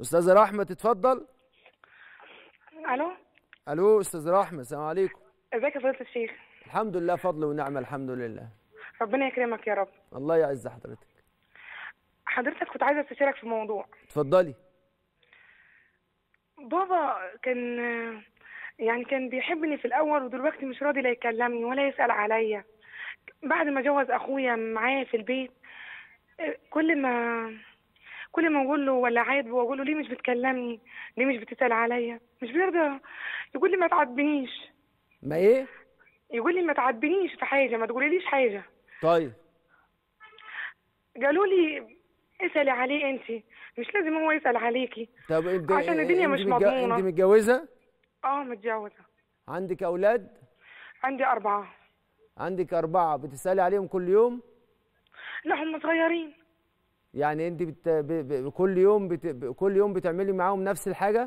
استاذه رحمه تتفضل الو الو استاذه رحمه السلام عليكم ازيك يا فضيله الشيخ الحمد لله فضل ونعمه الحمد لله ربنا يكرمك يا رب الله يعز حضرتك حضرتك كنت عايزه استشيرك في موضوع اتفضلي بابا كان يعني كان بيحبني في الاول ودلوقتي مش راضي لا يكلمني ولا يسال عليا بعد ما جوز اخويا معايا في البيت كل ما كل ما اقول له ولا عاتبه واقول له ليه مش بتكلمني ليه مش بتسال عليا مش بيرضى يقول لي ما تعاتبنيش ما ايه يقول لي ما تعاتبنيش في حاجه ما تقوليليش حاجه طيب قالوا لي اسالي عليه انت مش لازم هو يسال عليكي طب انت عشان الدنيا انت مش متج- مضمونة. انت متجوزه اه متجوزه عندك اولاد عندي اربعه عندك اربعه بتسالي عليهم كل يوم لا هم صغيرين يعني انت بت... ب... ب... كل يوم بت... ب... كل يوم بتعملي معاهم نفس الحاجه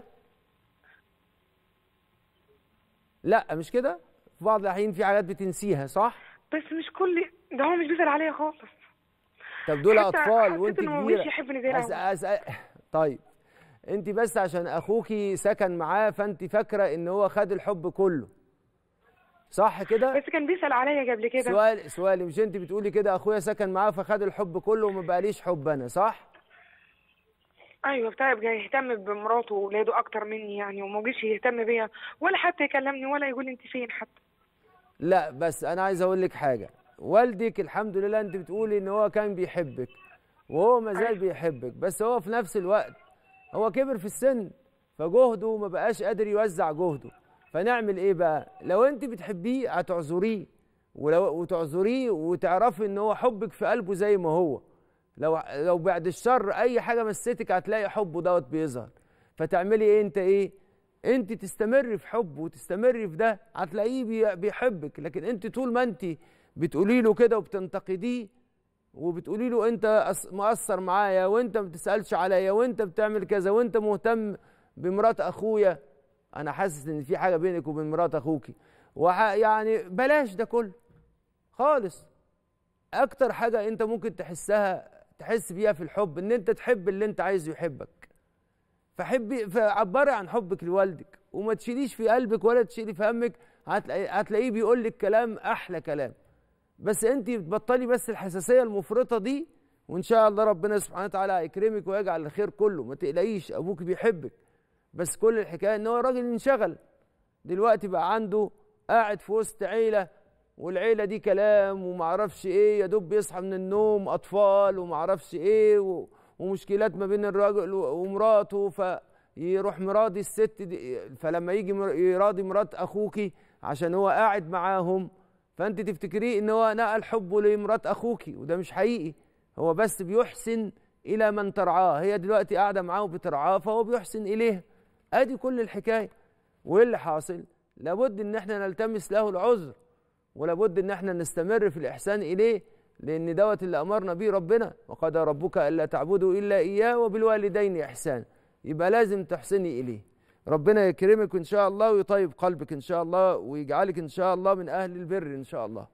لا مش كده في بعض الاحيان في حاجات بتنسيها صح بس مش كل ده هو مش بيسال عليا خالص طب دول حتى اطفال حسيت وانت إنه كبيره مش يحبني زي أس... الأول. أس... طيب انت بس عشان اخوكي سكن معاه فانت فاكره ان هو خد الحب كله صح كده بس كان بيسال عليا قبل كده سؤال سؤالي مش انت بتقولي كده اخويا سكن معاه فخد الحب كله وما بقاليش حب انا صح ايوه بتاع بقى يهتم بمراته واولاده اكتر مني يعني وما جيش يهتم بيا ولا حتى يكلمني ولا يقول لي انت فين حتى لا بس انا عايز اقول لك حاجه والدك الحمد لله انت بتقولي ان هو كان بيحبك وهو ما زال أيوة. بيحبك بس هو في نفس الوقت هو كبر في السن فجهده ما بقاش قادر يوزع جهده فنعمل ايه بقى لو انت بتحبيه هتعذريه ولو وتعذريه وتعرفي ان هو حبك في قلبه زي ما هو لو لو بعد الشر اي حاجه مستك هتلاقي حبه دوت بيظهر فتعملي ايه انت ايه انت تستمري في حبه وتستمري في ده هتلاقيه بي- بيحبك لكن انت طول ما انت بتقولي له كده وبتنتقديه وبتقولي له انت أص- مقصر معايا وانت ما بتسالش عليا وانت بتعمل كذا وانت مهتم بمرات اخويا انا حاسس ان في حاجه بينك وبين مرات اخوكي وح يعني بلاش ده كله خالص اكتر حاجه انت ممكن تحسها تحس بيها في الحب ان انت تحب اللي انت عايزه يحبك فحبي فعبري عن حبك لوالدك وما تشيليش في قلبك ولا تشيلي في همك هتلاقي هتلاقيه بيقول لك كلام احلى كلام بس انت تبطلي بس الحساسيه المفرطه دي وان شاء الله ربنا سبحانه وتعالى هيكرمك ويجعل الخير كله ما تقلقيش ابوك بيحبك بس كل الحكايه ان هو راجل انشغل دلوقتي بقى عنده قاعد في وسط عيله والعيله دي كلام ومعرفش ايه يا دوب بيصحى من النوم اطفال ومعرفش ايه و... ومشكلات ما بين الراجل و- ومراته فيروح مراضي الست دي فلما يجي مر- يراضي مرات اخوكي عشان هو قاعد معاهم فانت تفتكريه ان هو نقل حبه لمرات اخوكي وده مش حقيقي هو بس بيحسن الى من ترعاه هي دلوقتي قاعده معاه وبترعاه فهو بيحسن اليها ادي كل الحكايه وايه اللي حاصل لابد ان احنا نلتمس له العذر ولابد ان احنا نستمر في الاحسان اليه لان دوت اللي امرنا بيه ربنا وقضى ربك الا تعبدوا الا اياه وبالوالدين احسان يبقى لازم تحسني اليه ربنا يكرمك ان شاء الله ويطيب قلبك ان شاء الله ويجعلك ان شاء الله من اهل البر ان شاء الله